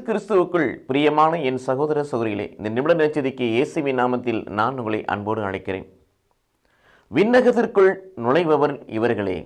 கிறிஸ்துவுக்குள் பிரியமான என் சகோதர சகோதரிகளே இந்த நிமிட நச்சதிக்கு இயேசுவின் நாமத்தில் நான் உங்களை அன்போடு அழைக்கிறேன் விண்ணகத்திற்குள் நுழைபவர் இவர்களே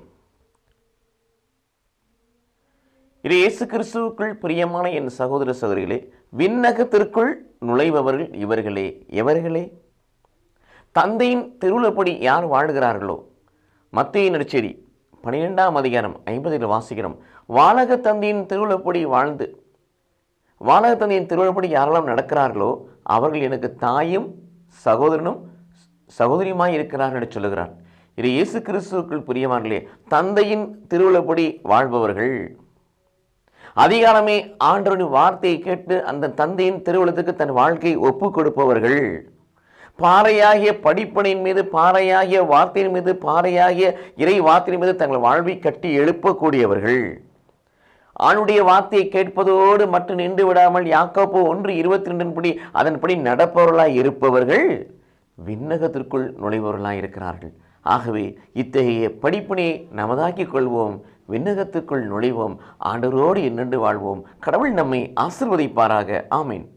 இது இயேசு கிறிஸ்துவுக்குள் பிரியமான என் சகோதர சகோதரிகளே விண்ணகத்திற்குள் நுழைபவர்கள் இவர்களே எவர்களே தந்தையின் திருவுளப்படி யார் வாழ்கிறார்களோ மத்திய நடிச்செடி பனிரெண்டாம் அதிகாரம் ஐம்பதில் வாசிக்கிறோம் வானக தந்தையின் திருவுளப்படி வாழ்ந்து வானக தந்தையின் திருவுளப்படி யாரெல்லாம் நடக்கிறார்களோ அவர்கள் எனக்கு தாயும் சகோதரனும் சகோதரியுமாய் இருக்கிறார்கள் என்று சொல்லுகிறார் இது இயேசு கிறிஸ்துவுக்குள் பிரியமானே தந்தையின் திருவுளப்படி வாழ்பவர்கள் அதிகாரமே ஆண்டவரின் வார்த்தையை கேட்டு அந்த தந்தையின் திருவுளத்துக்கு தன் வாழ்க்கையை ஒப்பு கொடுப்பவர்கள் பாறையாகிய படிப்பனையின் மீது பாறையாகிய வார்த்தையின் மீது பாறையாகிய இறை வார்த்தையின் மீது தங்கள் வாழ்வை கட்டி எழுப்பக்கூடியவர்கள் ஆணுடைய வார்த்தையை கேட்பதோடு மட்டும் நின்று விடாமல் யாக்கோப்பு ஒன்று இருபத்தி ரெண்டின் படி அதன்படி நடப்பவர்களாய் இருப்பவர்கள் விண்ணகத்திற்குள் நுழைபவர்களாய் இருக்கிறார்கள் ஆகவே இத்தகைய படிப்பினையை நமதாக்கிக் கொள்வோம் விண்ணகத்துக்குள் நுழைவோம் ஆண்டவரோடு என்னென்று வாழ்வோம் கடவுள் நம்மை ஆசிர்வதிப்பாராக ஆமீன்